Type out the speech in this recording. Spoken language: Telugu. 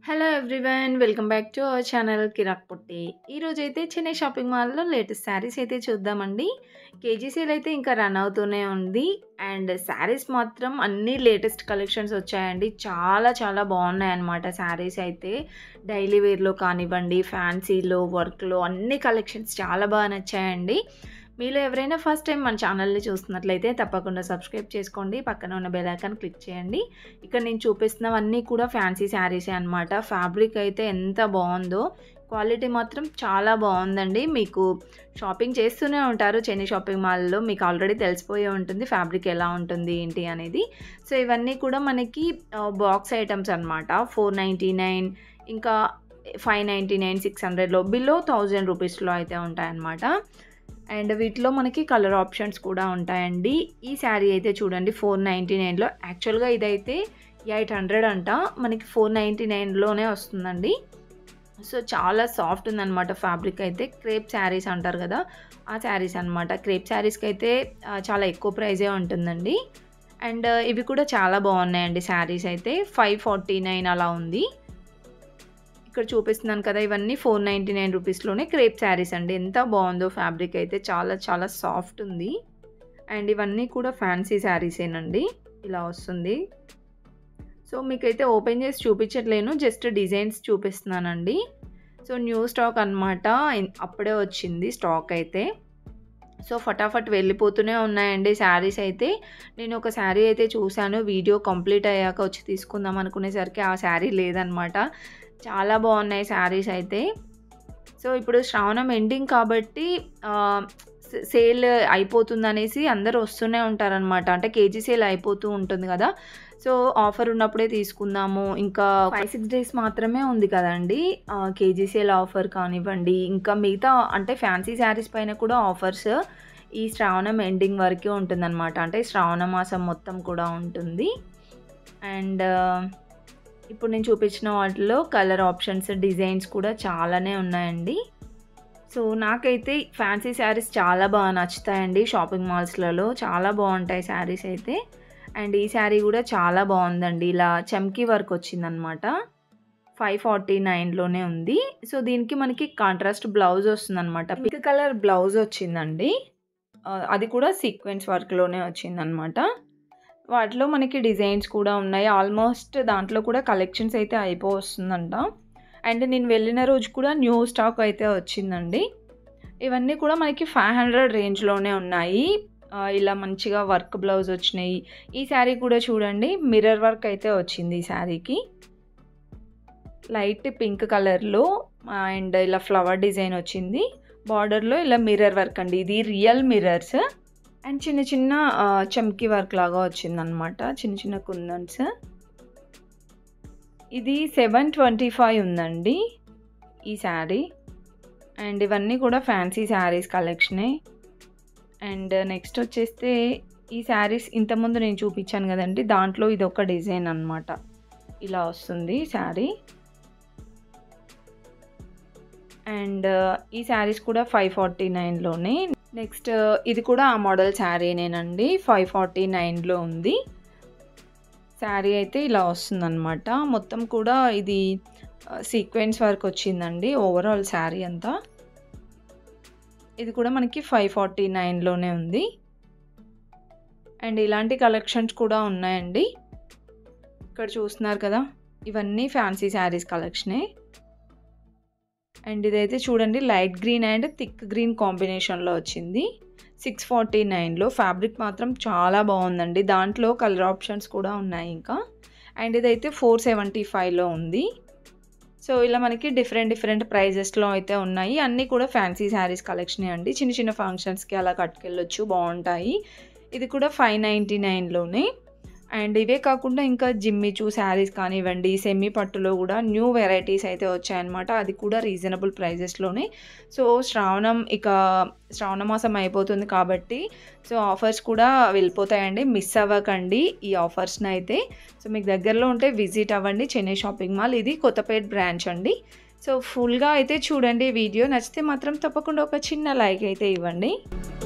hello everyone welcome back to our channel Kirak Putti ఈరోజు అయితే చెన్నై షాపింగ్ మాల్లో లేటెస్ట్ శారీస్ అయితే చూద్దామండి కేజీ సేల్ అయితే ఇంకా రన్ అవుతూనే ఉంది అండ్ శారీస్ మాత్రం అన్ని లేటెస్ట్ కలెక్షన్స్ వచ్చాయండి చాలా చాలా బాగున్నాయి అన్నమాట శారీస్ అయితే డైలీ వేర్లో కానివ్వండి ఫ్యాన్సీలో వర్క్లో అన్ని కలెక్షన్స్ చాలా బాగా నచ్చాయండి మీలో ఎవరైనా ఫస్ట్ టైం మన ఛానల్ని చూస్తున్నట్లయితే తప్పకుండా సబ్స్క్రైబ్ చేసుకోండి పక్కన ఉన్న బెల్ ఐకాన్ క్లిక్ చేయండి ఇక్కడ నేను చూపిస్తున్నవన్నీ కూడా ఫ్యాన్సీ శారీసే అనమాట ఫ్యాబ్రిక్ అయితే ఎంత బాగుందో క్వాలిటీ మాత్రం చాలా బాగుందండి మీకు షాపింగ్ చేస్తూనే ఉంటారు చెన్నై షాపింగ్ మాల్లో మీకు ఆల్రెడీ తెలిసిపోయే ఉంటుంది ఫ్యాబ్రిక్ ఎలా ఉంటుంది ఏంటి అనేది సో ఇవన్నీ కూడా మనకి బాక్స్ ఐటమ్స్ అనమాట ఫోర్ నైంటీ నైన్ ఇంకా ఫైవ్ నైంటీ నైన్ సిక్స్ హండ్రెడ్లో బిలో థౌజండ్ రూపీస్లో అయితే ఉంటాయన్నమాట అండ్ వీటిలో మనకి కలర్ ఆప్షన్స్ కూడా ఉంటాయండి ఈ శారీ అయితే చూడండి ఫోర్ నైంటీ నైన్లో యాక్చువల్గా ఇదైతే ఎయిట్ హండ్రెడ్ అంట మనకి ఫోర్ నైంటీ నైన్లోనే వస్తుందండి సో చాలా సాఫ్ట్ ఉందన్నమాట ఫ్యాబ్రిక్ అయితే క్రేప్ శారీస్ అంటారు కదా ఆ శారీస్ అనమాట క్రేప్ శారీస్కి అయితే చాలా ఎక్కువ ప్రైజే ఉంటుందండి అండ్ ఇవి కూడా చాలా బాగున్నాయండి శారీస్ అయితే ఫైవ్ ఫార్టీ నైన్ అలా ఉంది ఇక్కడ చూపిస్తున్నాను కదా ఇవన్నీ ఫోర్ నైంటీ నైన్ రూపీస్లోనే క్రేప్ శారీస్ అండి ఎంత బాగుందో ఫ్యాబ్రిక్ అయితే చాలా చాలా సాఫ్ట్ ఉంది అండ్ ఇవన్నీ కూడా ఫ్యాన్సీ శారీసేనండి ఇలా వస్తుంది సో మీకైతే ఓపెన్ చేసి చూపించట్లేను జస్ట్ డిజైన్స్ చూపిస్తున్నానండి సో న్యూ స్టాక్ అనమాట అప్పుడే వచ్చింది స్టాక్ అయితే సో ఫటాఫట్ వెళ్ళిపోతూనే ఉన్నాయండి శారీస్ అయితే నేను ఒక శారీ అయితే చూశాను వీడియో కంప్లీట్ అయ్యాక వచ్చి తీసుకుందాం అనుకునేసరికి ఆ శారీ లేదనమాట చాలా బాగున్నాయి శారీస్ అయితే సో ఇప్పుడు శ్రావణం ఎండింగ్ కాబట్టి సేల్ అయిపోతుంది అనేసి అందరు వస్తూనే ఉంటారనమాట అంటే కేజీ సేల్ అయిపోతూ ఉంటుంది కదా సో ఆఫర్ ఉన్నప్పుడే తీసుకుందాము ఇంకా ఫైవ్ సిక్స్ డేస్ మాత్రమే ఉంది కదండి కేజీ సేల్ ఆఫర్ కానివ్వండి ఇంకా మిగతా అంటే ఫ్యాన్సీ శారీస్ పైన కూడా ఆఫర్స్ ఈ శ్రావణం ఎండింగ్ వరకే ఉంటుందన్నమాట అంటే శ్రావణ మాసం మొత్తం కూడా ఉంటుంది అండ్ ఇప్పుడు నేను చూపించిన వాటిలో కలర్ ఆప్షన్స్ డిజైన్స్ కూడా చాలానే ఉన్నాయండి సో నాకైతే ఫ్యాన్సీ శారీస్ చాలా బాగా నచ్చుతాయండి షాపింగ్ మాల్స్లలో చాలా బాగుంటాయి శారీస్ అయితే అండ్ ఈ శారీ కూడా చాలా బాగుందండి ఇలా చమ్కీ వర్క్ వచ్చిందనమాట ఫైవ్ ఫార్టీ నైన్లోనే ఉంది సో దీనికి మనకి కాంట్రాస్ట్ బ్లౌజ్ వస్తుందన్నమాట పింక్ కలర్ బ్లౌజ్ వచ్చిందండి అది కూడా సీక్వెన్స్ వర్క్లోనే వచ్చిందనమాట వాటిలో మనకి డిజైన్స్ కూడా ఉన్నాయి ఆల్మోస్ట్ దాంట్లో కూడా కలెక్షన్స్ అయితే అయిపో వస్తుందంట అండ్ నేను వెళ్ళిన రోజు కూడా న్యూ స్టాక్ అయితే వచ్చిందండి ఇవన్నీ కూడా మనకి ఫైవ్ హండ్రెడ్ రేంజ్లోనే ఉన్నాయి ఇలా మంచిగా వర్క్ బ్లౌజ్ వచ్చినాయి ఈ శారీ కూడా చూడండి మిర్రర్ వర్క్ అయితే వచ్చింది ఈ శారీకి లైట్ పింక్ కలర్లో అండ్ ఇలా ఫ్లవర్ డిజైన్ వచ్చింది బార్డర్లో ఇలా మిర్రర్ వర్క్ అండి ఇది రియల్ మిర్రర్స్ అండ్ చిన్న చిన్న చమ్కీ వర్క్ లాగా వచ్చిందనమాట చిన్న చిన్న కుందన్స్ ఇది సెవెన్ ట్వంటీ ఫైవ్ ఉందండి ఈ శారీ అండ్ ఇవన్నీ కూడా ఫ్యాన్సీ శారీస్ కలెక్షనే అండ్ నెక్స్ట్ వచ్చేస్తే ఈ శారీస్ ఇంతకుముందు నేను చూపించాను కదండి దాంట్లో ఇది ఒక డిజైన్ అనమాట ఇలా వస్తుంది శారీ అండ్ ఈ శారీస్ కూడా ఫైవ్ ఫార్టీ నైన్లోనే నెక్స్ట్ ఇది కూడా ఆ మోడల్ శారీనేనండి ఫైవ్ ఫార్టీ నైన్లో ఉంది శారీ అయితే ఇలా వస్తుందన్నమాట మొత్తం కూడా ఇది సీక్వెన్స్ వర్క్ వచ్చిందండి ఓవరాల్ శారీ అంతా ఇది కూడా మనకి ఫైవ్ ఫార్టీ నైన్లోనే ఉంది అండ్ ఇలాంటి కలెక్షన్స్ కూడా ఉన్నాయండి ఇక్కడ చూస్తున్నారు కదా ఇవన్నీ ఫ్యాన్సీ శారీస్ కలెక్షనే అండ్ ఇదైతే చూడండి light green and thick green కాంబినేషన్లో వచ్చింది సిక్స్ ఫార్టీ నైన్లో ఫ్యాబ్రిక్ మాత్రం చాలా బాగుందండి దాంట్లో కలర్ ఆప్షన్స్ కూడా ఉన్నాయి ఇంకా అండ్ ఇదైతే ఫోర్ సెవెంటీ ఫైవ్లో ఉంది సో ఇలా మనకి డిఫరెంట్ డిఫరెంట్ ప్రైజెస్లో అయితే ఉన్నాయి అన్నీ కూడా ఫ్యాన్సీ శారీస్ కలెక్షనే అండి చిన్న చిన్న ఫంక్షన్స్కి అలా కట్టుకెళ్ళొచ్చు బాగుంటాయి ఇది కూడా ఫైవ్ నైంటీ నైన్లోనే అండ్ ఇవే కాకుండా ఇంకా జిమ్మిచూ శారీస్ కానివ్వండి సెమీ పట్టులో కూడా న్యూ వెరైటీస్ అయితే వచ్చాయన్నమాట అది కూడా రీజనబుల్ ప్రైజెస్లోనే సో శ్రావణం ఇక శ్రావణ మాసం అయిపోతుంది కాబట్టి సో ఆఫర్స్ కూడా వెళ్ళిపోతాయండి మిస్ అవ్వకండి ఈ ఆఫర్స్ని అయితే సో మీకు దగ్గరలో ఉంటే విజిట్ అవ్వండి చెన్నై షాపింగ్ మాల్ ఇది కొత్తపేట బ్రాంచ్ అండి సో ఫుల్గా అయితే చూడండి వీడియో నచ్చితే మాత్రం తప్పకుండా ఒక చిన్న లైక్ అయితే ఇవ్వండి